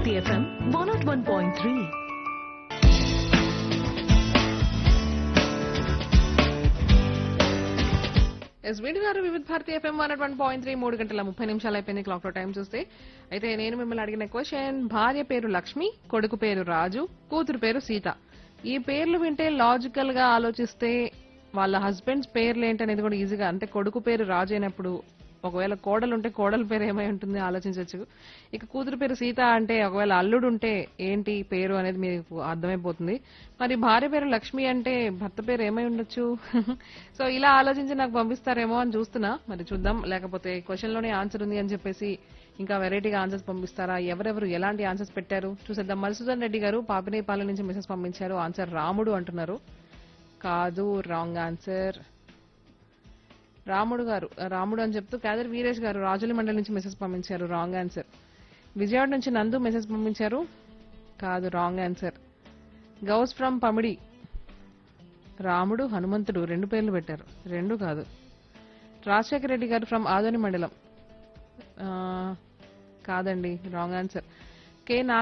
Bharati FM one not one point three ఎస్ వీడి గారు Vividh Bharati FM one one point three మూడు గంటల ముప్పై నిమిషాలు అయిపోయింది క్లాక్ లో టైం చూస్తే అయితే నేను మిమ్మల్ని అడిగిన క్వశ్చన్ భార్య పేరు లక్ష్మి కొడుకు పేరు రాజు కూతురు పేరు సీత ఈ పేర్లు వింటే లాజికల్ గా ఆలోచిస్తే వాళ్ళ హస్బెండ్స్ పేర్లు ఏంటనేది కూడా ఈజీగా అంటే కొడుకు పేరు రాజు అయినప్పుడు ఒకవేళ కోడలు ఉంటే కోడల పేరు ఏమై ఉంటుంది ఆలోచించవచ్చు ఇక కూతురు పేరు సీత అంటే ఒకవేళ అల్లుడు ఉంటే ఏంటి పేరు అనేది మీకు అర్థమైపోతుంది మరి భార్య పేరు లక్ష్మి అంటే భర్త పేరు ఏమై ఉండొచ్చు సో ఇలా ఆలోచించి నాకు పంపిస్తారేమో అని చూస్తున్నా మరి చూద్దాం లేకపోతే క్వశ్చన్ లోనే ఆన్సర్ ఉంది అని చెప్పేసి ఇంకా వెరైటీగా ఆన్సర్స్ పంపిస్తారా ఎవరెవరు ఎలాంటి ఆన్సర్స్ పెట్టారు చూసేద్దాం మధుసూదన్ రెడ్డి గారు పాపినేపాలెం నుంచి మెసేజ్ పంపించారు ఆన్సర్ రాముడు అంటున్నారు కాదు రాంగ్ ఆన్సర్ రాముడు గారు రాముడు అని చెప్తూ కాదర్ వీరేష్ గారు రాజుల మండలి నుంచి మెసేజ్ పంపించారు రాంగ్ ఆన్సర్ విజయవాడ నుంచి నందు మెసేజ్ పంపించారు కాదు wrong answer Ghouse from Pamidi రాముడు హనుమంతుడు రెండు పేర్లు పెట్టారు రెండు కాదు రాజశేఖర రెడ్డి గారు ఫ్రమ్ ఆదోని మండలం ఆ, కాదండి రాంగ్ ఆన్సర్ కే నా